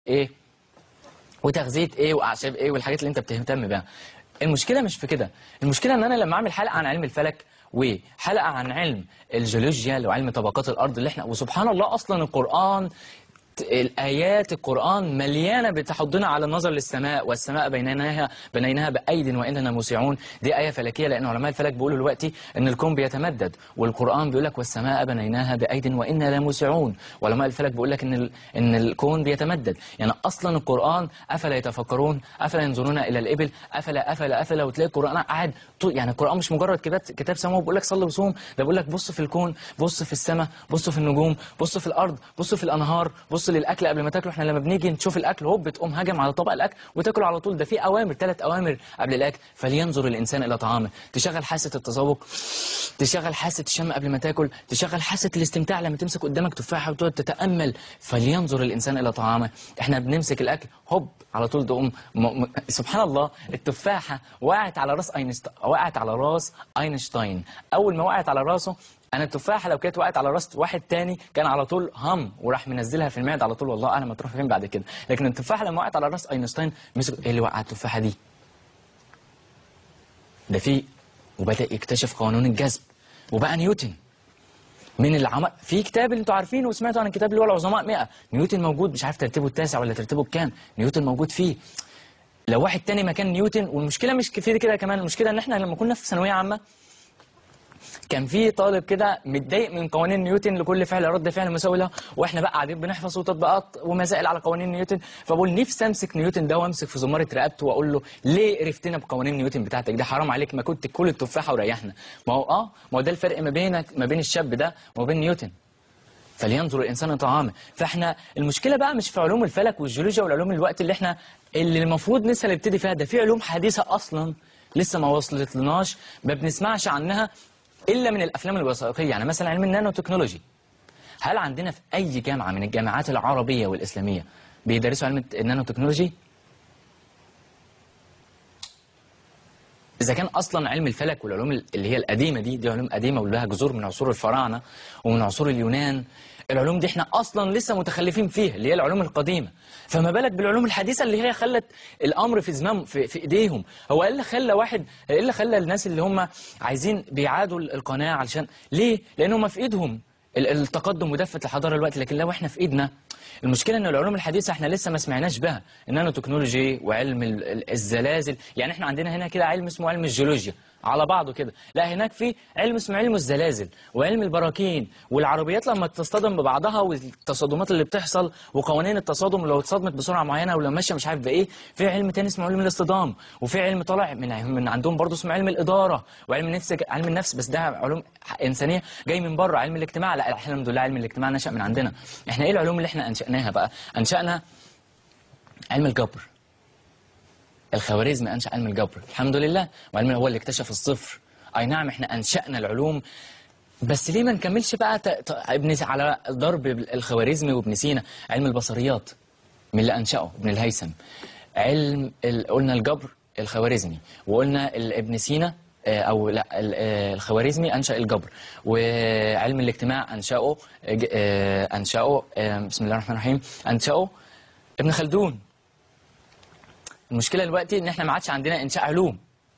ايه وتغذيه ايه واعشاب ايه والحاجات اللي انت بتهتم بيها المشكله مش في كده المشكله ان انا لما اعمل حلقه عن علم الفلك وحلقه عن علم الجيولوجيا اللي هو علم طبقات الارض اللي احنا وسبحان الله اصلا القران الآيات القرآن مليانة بتحضنا على النظر للسماء والسماء بينيناها بنيناها بأيد وإننا موسعون دي آية فلكية لأن علماء الفلك بيقولوا دلوقتي إن الكون بيتمدد والقرآن بيقول لك والسماء بنيناها بأيد وإنا لموسعون وعلماء الفلك بيقول لك إن ال... إن الكون بيتمدد يعني أصلا القرآن أفلا يتفكرون أفلا ينظرون إلى الإبل أفلا أفلا أفلا وتلاقي القرآن قاعد طول يعني القرآن مش مجرد كتاب كتاب سماوي بيقول لك صلي وصوم ده بيقول لك بص في الكون بص في السماء بص في النجوم بص في الأرض بص في الأنهار بص للأكل قبل ما تاكله احنا لما بنيجي نشوف الأكل هوب بتقوم هاجم على طبق الأكل وتاكله على طول ده في أوامر ثلاث أوامر قبل الأكل فلينظر الإنسان إلى طعامه تشغل حاسة التذوق تشغل حاسة الشم قبل ما تاكل تشغل حاسة الاستمتاع لما تمسك قدامك تفاحة وتقعد تتأمل فلينظر الإنسان إلى طعامه احنا بنمسك الأكل هوب على طول تقوم م... م... سبحان الله التفاحة وقعت على راس اينشتاين وقعت على راس اينشتاين أول ما وقعت على راسه انا التفاحه لو كانت وقعت على راس واحد تاني كان على طول هم وراح منزلها في المعده على طول والله اعلم هتروح فين بعد كده لكن التفاحه لما وقعت على راس اينشتاين مسك ايه اللي وقع التفاحه دي ده في وبدا يكتشف قانون الجذب وبقى نيوتن من العمل في كتاب اللي انتوا عارفينه وسمعتوا عن الكتاب اللي هو العظماء 100 نيوتن موجود مش عارف ترتيبه التاسع ولا ترتيبه الكام نيوتن موجود فيه لو واحد تاني مكان نيوتن والمشكله مش في كده كمان المشكله ان احنا لما كنا في ثانويه عامه كان في طالب كده متضايق من قوانين نيوتن لكل فعل رد فعل مساوي له واحنا بقى قاعدين بنحفظ تطبيقات ومسائل على قوانين نيوتن فبقول نفسي امسك نيوتن ده وامسك في زماره رقبته واقول له ليه قرفتنا بقوانين نيوتن بتاعتك ده حرام عليك ما كنت كل التفاحه وريحنا ما هو اه ما هو ده الفرق ما بينك ما بين الشاب ده وما بين نيوتن فلينظر الانسان طعامه فاحنا المشكله بقى مش في علوم الفلك والجيولوجيا والعلوم الوقت اللي احنا اللي المفروض لسه نبتدي فيها ده في علوم حديثه اصلا لسه ما وصلت لناش ما بنسمعش عنها الا من الافلام الوثائقيه يعني مثلا علم النانو تكنولوجي هل عندنا في اي جامعه من الجامعات العربيه والاسلاميه بيدرسوا علم النانو تكنولوجي اذا كان اصلا علم الفلك والعلوم اللي هي القديمه دي دي علوم قديمه ولها جذور من عصور الفراعنه ومن عصور اليونان العلوم دي احنا اصلا لسه متخلفين فيها اللي هي العلوم القديمه فما بالك بالعلوم الحديثه اللي هي خلت الامر في زمام في, في ايديهم هو ايه اللي خلى واحد ايه اللي خلى الناس اللي هم عايزين بيعادوا القناه علشان ليه لان هم في ايدهم التقدم ودفه الحضاره الوقت لكن لو احنا في ايدنا المشكله ان العلوم الحديثه احنا لسه ما سمعناش بها النانو تكنولوجي وعلم الزلازل يعني احنا عندنا هنا كده علم اسمه علم الجيولوجيا على بعضه كده لا هناك في علم اسمه علم الزلازل وعلم البراكين والعربيات لما تصطدم ببعضها والتصادمات اللي بتحصل وقوانين التصادم لو اتصادمت بسرعه معينه ولو ماشيه مش عارف بايه في علم تاني اسمه علم الاصطدام وفي علم طالع من من عندهم برضه اسمه علم الاداره وعلم النفس علم النفس بس ده علوم انسانيه جاي من بره علم الاجتماع لا الحمد لله علم الاجتماع نشا من عندنا احنا ايه العلوم اللي احنا انشاناها بقى انشانا علم الجبر الخوارزمي انشا علم الجبر الحمد لله وعلم هو اللي اكتشف الصفر اي نعم احنا انشانا العلوم بس ليه ما نكملش بقى ت... ت... ابن على ضرب الخوارزمي وابن سينا علم البصريات من اللي انشاه ابن الهيثم علم ال... قلنا الجبر الخوارزمي وقلنا ال... ابن سينا او لا الخوارزمي انشا الجبر وعلم الاجتماع انشاه انشاه بسم الله الرحمن الرحيم انشاه ابن خلدون المشكله دلوقتي ان احنا ما عادش عندنا انشاء علوم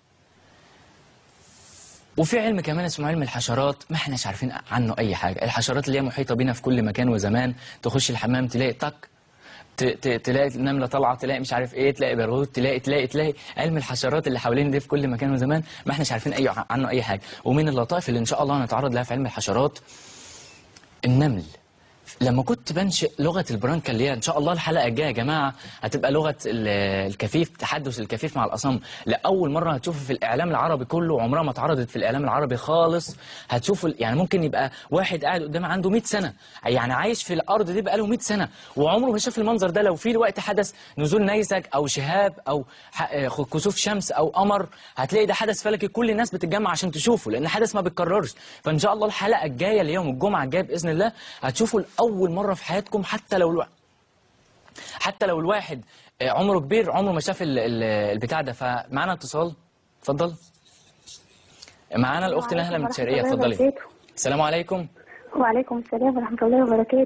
وفي علم كمان اسمه علم الحشرات ما احناش عارفين عنه اي حاجه الحشرات اللي هي محيطه بينا في كل مكان وزمان تخش الحمام تلاقي تك تلاقي النمله طالعه تلاقي مش عارف ايه تلاقي برغوث تلاقي تلاقي تلاقي علم الحشرات اللي حوالين دي في كل مكان وزمان ما احناش عارفين اي عنه اي حاجه ومن اللطائف اللي ان شاء الله هنتعرض لها في علم الحشرات النمل لما كنت بنشئ لغة البرانكا اللي هي إن شاء الله الحلقة الجاية يا جماعة هتبقى لغة الكفيف تحدث الكفيف مع الأصم لأول مرة هتشوفوا في الإعلام العربي كله عمرها ما اتعرضت في الإعلام العربي خالص هتشوفوا يعني ممكن يبقى واحد قاعد قدامي عنده 100 سنة يعني عايش في الأرض دي بقاله 100 سنة وعمره ما شاف المنظر ده لو في وقت حدث نزول نيزك أو شهاب أو كسوف شمس أو قمر هتلاقي ده حدث فلكي كل الناس بتتجمع عشان تشوفه لأن حدث ما بيتكررش فإن شاء الله الحلقة الجاية اليوم الجمعة الجاية بإذن الله هتشوفوا أول مرة في حياتكم حتى لو الو... حتى لو الواحد عمره كبير عمره ما شاف البتاع ده فمعانا اتصال اتفضل معانا الاخت نهله من الشرقيه اتفضلي السلام عليكم وعليكم السلام ورحمه الله وبركاته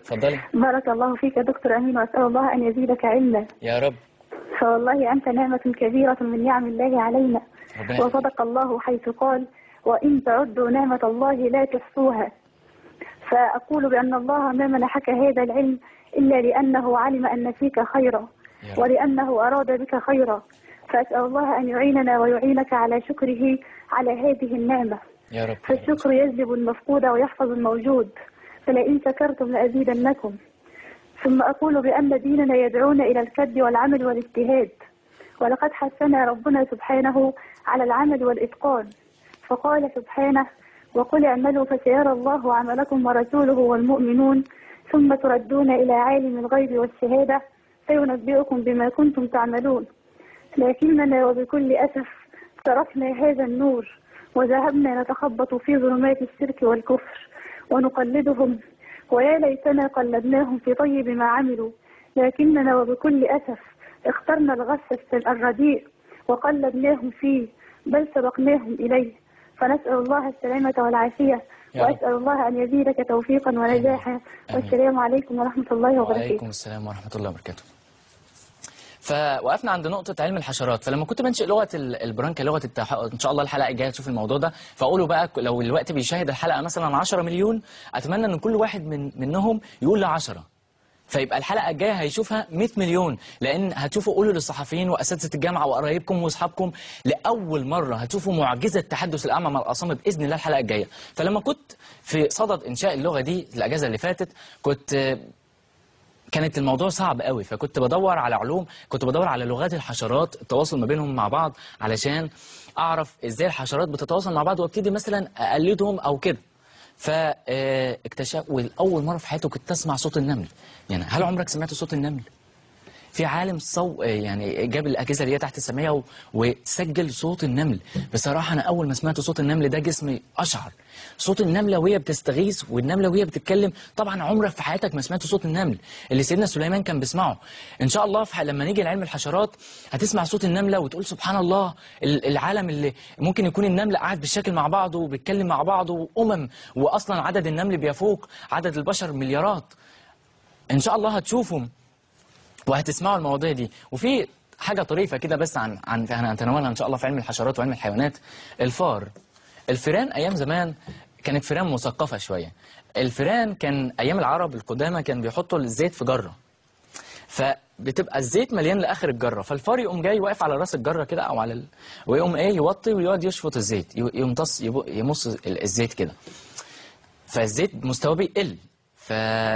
اتفضلي بارك الله فيك يا دكتور أمين وأسأل الله أن يزيدك علما يا رب فوالله أنت نعمة كبيرة من نعم الله علينا ربنا يخليك. وصدق الله حيث قال وإن تعدوا نعمة الله لا تحصوها فأقول بأن الله ما منحك هذا العلم إلا لأنه علم أن فيك خيرا يا رب. ولأنه أراد بك خيرا فأسأل الله أن يعيننا ويعينك على شكره على هذه النعمة يا رب فالشكر يجلب المفقود ويحفظ الموجود فلئن شكرتم لأزيدنكم ثم أقول بأن ديننا يدعونا إلى الكد والعمل والاجتهاد ولقد حثنا ربنا سبحانه على العمل والإتقان فقال سبحانه وقل اعملوا فسيرى الله عملكم ورسوله والمؤمنون ثم تردون إلى عالم الغيب والشهادة فينبئكم بما كنتم تعملون لكننا وبكل أسف تركنا هذا النور وذهبنا نتخبط في ظلمات الشرك والكفر ونقلدهم ويا ليتنا قلدناهم في طيب ما عملوا لكننا وبكل أسف اخترنا الغث الرديء وقلدناهم فيه بل سبقناهم إليه فنسأل الله السلامة والعافية يا رب. وأسأل الله أن يزيدك توفيقا ونجاحا آمين. والسلام عليكم ورحمة الله وبركاته وعليكم السلام ورحمة الله وبركاته فوقفنا عند نقطة علم الحشرات فلما كنت بنشئ لغة ال- البرانكا لغة التح... إن شاء الله الحلقة الجاية تشوف الموضوع ده فأقولوا بقى ك- لو الوقت بيشاهد الحلقة مثلا 10 مليون أتمنى إن كل واحد من منهم يقول ل 10 فيبقى الحلقة الجاية هيشوفها 100 مليون لأن هتشوفوا قولوا للصحفيين وأساتذة الجامعة وقرايبكم وأصحابكم لأول مرة هتشوفوا معجزة تحدث الأعمى مع الأصم بإذن الله الحلقة الجاية فلما كنت في صدد إنشاء اللغة دي الأجازة اللي فاتت كنت آه، كانت الموضوع صعب قوي فكنت بدور على علوم كنت بدور على لغات الحشرات التواصل ما بينهم مع بعض علشان اعرف ازاي الحشرات بتتواصل مع بعض وابتدي مثلا اقلدهم او كده فاكتشف والاول مره في حياتي كنت اسمع صوت النمل يعني هل عمرك سمعت صوت النمل في عالم صو يعني جاب الاجهزه اللي هي تحت السماء و... وسجل صوت النمل بصراحه انا اول ما سمعت صوت النمل ده جسمي اشعر صوت النمله وهي بتستغيث والنمله وهي بتتكلم طبعا عمرك في حياتك ما سمعت صوت النمل اللي سيدنا سليمان كان بيسمعه ان شاء الله في ح... لما نيجي لعلم الحشرات هتسمع صوت النمله وتقول سبحان الله ال- العالم اللي ممكن يكون النمل قاعد بالشكل مع بعضه وبيتكلم مع بعضه وامم واصلا عدد النمل بيفوق عدد البشر مليارات ان شاء الله هتشوفهم وهتسمعوا المواضيع دي وفي حاجه طريفه كده بس عن عن هنتناولها ان شاء الله في علم الحشرات وعلم الحيوانات الفار الفيران ايام زمان كانت فيران مثقفه شويه الفيران كان ايام العرب القدامى كان بيحطوا الزيت في جره فبتبقى الزيت مليان لاخر الجره فالفار يقوم جاي واقف على راس الجره كده او على ال... ويقوم ايه يوطي ويقعد يشفط الزيت ي- يمتص يبو- يمص ال- الزيت كده فالزيت مستواه بيقل ف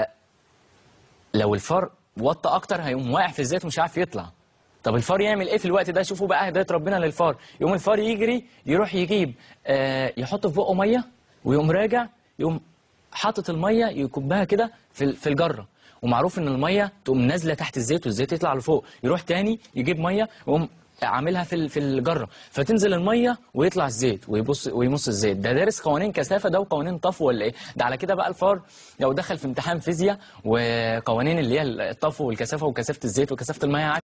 لو الفار وطى اكتر هيقوم واقع في الزيت ومش عارف يطلع طب الفار يعمل ايه في الوقت ده شوفوا بقى هدايه ربنا للفار يقوم الفار يجري يروح يجيب آه يحط في بقه ميه ويقوم راجع يقوم حاطط الميه يكبها كده في ال- في الجره ومعروف ان الميه تقوم نازله تحت الزيت والزيت يطلع لفوق يروح تاني يجيب ميه ويقوم عاملها في ال- في الجره فتنزل الميه ويطلع الزيت ويبص ويمص الزيت ده دارس قوانين كثافه ده وقوانين طفو ولا ايه ده على كده بقى الفار لو دخل في امتحان فيزياء وقوانين اللي هي الطفو والكثافه وكثافه الزيت وكثافه الميه